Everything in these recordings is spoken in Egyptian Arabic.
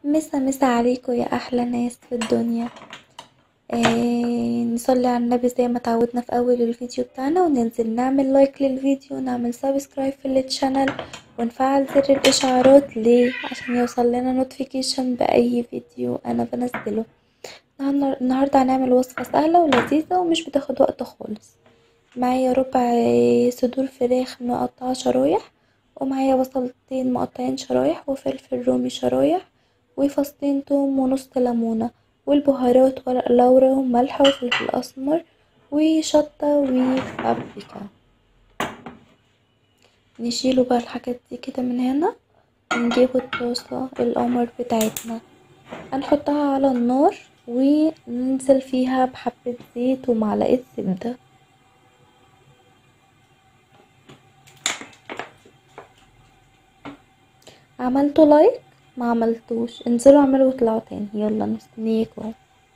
مسا مسا عليكم يا احلى ناس في الدنيا آه نصلي على النبي زي ما تعودنا في اول الفيديو بتاعنا وننزل نعمل لايك للفيديو ونعمل سبسكرايب في الشانل ونفعل زر الاشعارات ليه عشان يوصل لنا نوتيفيكيشن باي فيديو انا بنزله النهار- النهارده هنعمل وصفه سهله ولذيذه ومش بتاخد وقت خالص معايا ربع صدور فراخ مقطعه شرايح ومعايا بصلتين مقطعين شرايح وفلفل رومي شرايح وفصين توم ونص ليمونة والبهارات ورق لورا وملح وفلفل أسمر وشطة وبابريكا نشيله بقى الحاجات دي كده من هنا ونجيب الطاسة القمر بتاعتنا هنحطها على النار وننزل فيها بحبة زيت ومعلقة زبدة عملتوا لايك ما عملتوش انزلوا اعملوا واطلعوا تاني يلا مستنيكوا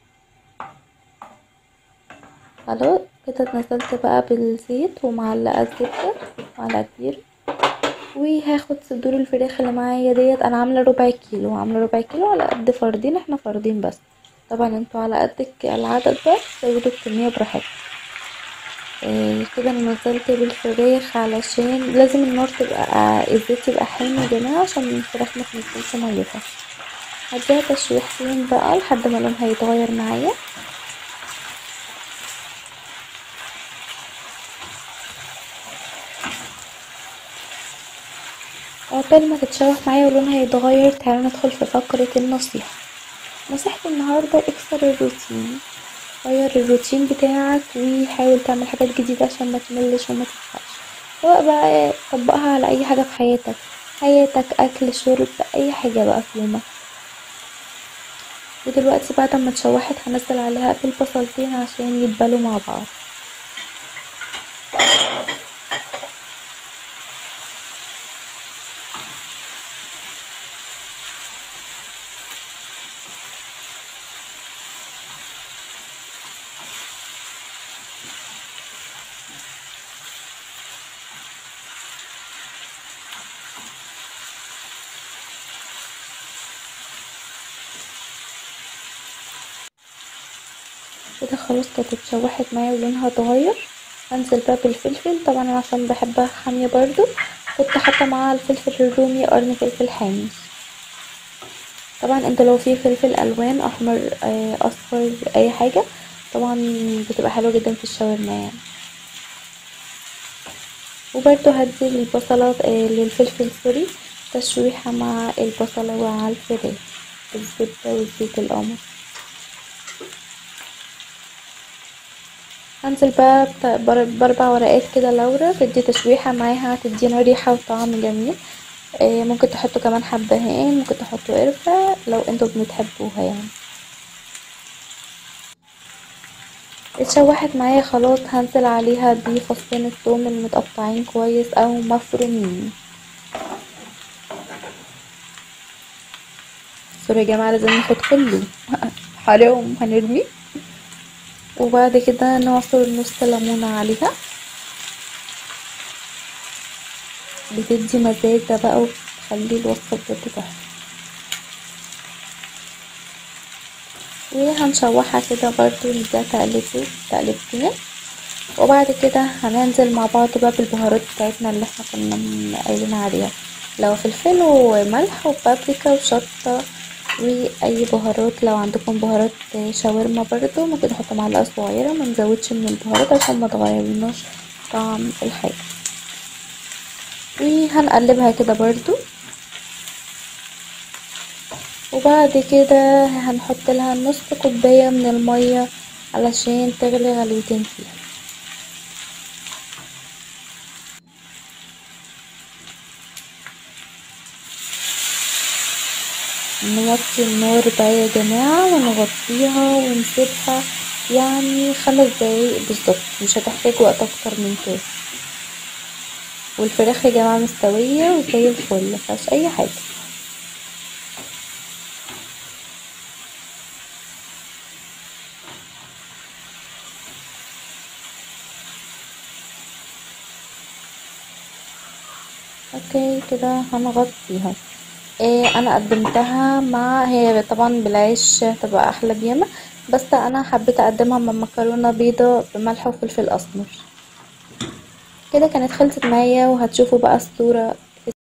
خلاص كده اتنزلت بقى بالزيت ومعلقه زبده معلقه كبيره وهاخد صدور الفراخ اللي معايا ديت انا عامله ربع كيلو عامله ربع كيلو على قد فردين احنا فردين بس طبعا انتوا على قد العدد ده زودوا الكميه براحتكم إيه كده انا نزلت بالفراخ علشان لازم النار تبقى الزيت يبقى حامي يا جماعه عشان الفراخ ما تنزلش ميتها هديها تشويحتين بقى لحد ما لونها يتغير معايا عقبال ما تتشوح معايا ولونها يتغير تعالوا ندخل في فقرة النصيحة نصيحتي النهاردة اكسر الروتين غير الروتين بتاعك وحاول تعمل حاجات جديدة عشان ما تملش وما تزهقش سواء بقى طبقها على اي حاجة في حياتك حياتك اكل شرب اي حاجة بقى في يومك ودلوقتي بعد ما اتشوحت هنزل عليها البصلتين عشان يتبلوا مع بعض كده خلاص كانت اتشوحت معايا ولونها اتغير هنزل بقى بالفلفل طبعا انا عشان بحبها حامية برضو كنت حاطة معاها الفلفل الرومي قرن فلفل حامي طبعا انت لو في فلفل الوان احمر آه، اصفر اي حاجة طبعا بتبقى حلوة جدا في الشاورما يعني وبرضو هدي البصلة آه، للفلفل سوري تشويحة مع البصلة ومع الفراخ بالزبدة وزيت القمر هنزل بقى بت- بر- باربع ورقات كده لورا بدي تشويحة معاها هتدينا ريحة وطعم جميل آه، ممكن تحطوا كمان حبهان ممكن تحطوا قرفة لو انتوا بتحبوها يعني اتشوحت معايا خلاص هنزل عليها بفصين الثوم المتقطعين كويس او مفرومين سوري يا جماعة لازم ناخد كله حرام هنرمي وبعد كده نعصر نص ليمونة عليها بتدي مزازة بقى وبتخلي الوصفة بجد تحفة وهنشوحها كده برضو نديها تقلبتين تقلبتين وبعد كده هننزل مع بعض بقى بالبهارات بتاعتنا اللي احنا كنا م- قايلين عليها لو فلفل وملح وبابريكا وشطة واي بهارات لو عندكم بهارات شاورما برضو ممكن تحطوا معلقة صغيرة ما نزودش من البهارات عشان ما تغيرلناش طعم الحاجة وهنقلبها كده برضو وبعد كده هنحط لها نص كوباية من المية علشان تغلي غلوتين فيها نوطي النار بقى يا جماعة ونغطيها ونسيبها يعني خمس دقايق بالظبط مش هتحتاج وقت اكتر من كده والفراخ يا جماعة مستوية وزي الفل مفيهاش اي حاجة اوكي كده هنغطيها إيه انا قدمتها مع هي طبعا بالعيش تبقى احلى بياما بس انا حبيت اقدمها مع مكرونه بيضه بملح وفلفل اسمر كده كانت خلصت معايا وهتشوفوا بقى الصوره